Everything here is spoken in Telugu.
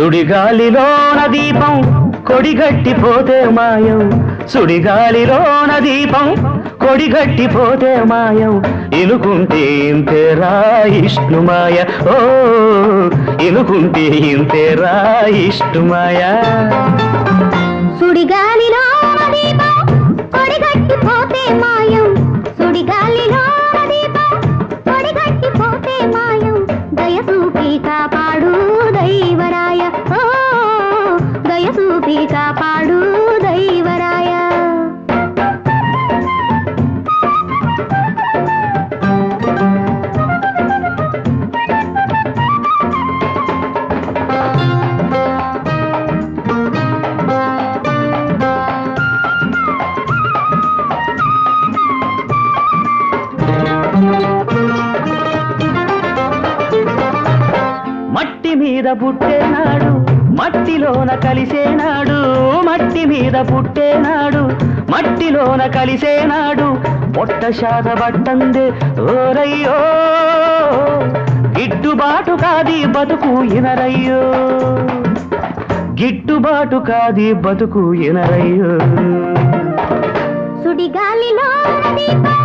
సుడిగాలిలోన దీపం కొడిగట్టిపోతే మాయం సుడిగాలిలోన దీపం కొడిగట్టిపోతే మాయం ఇనుకుంటే ఇంతేరా ఇష్ణుమాయ ఓ ఇనుకుంటే ఇంతేరా ఇష్ణుమాయ సుడిగాలిలో దీపం కొడిగట్టిపోతే మాయం సుడిగాలిలో దీపం కొడిగట్టిపోతే మాయం దయసూపి కాపాడు దైవరాయ ఓ దయసూపి కాపాడు దైవరాయ మట్టి మీద పుట్టేనాడు మట్టిలోన కలిసేనాడు మట్టి మీద పుట్టేనాడు మట్టిలోన కలిసేనాడు పొట్ట శాత పట్టందే ఓరయ్యో గిట్టుబాటు కాది బతుకు ఇనరయ్యో గిట్టుబాటు కాది బతుకు ఇనరయ్యో సుడిగాలిలో దీపం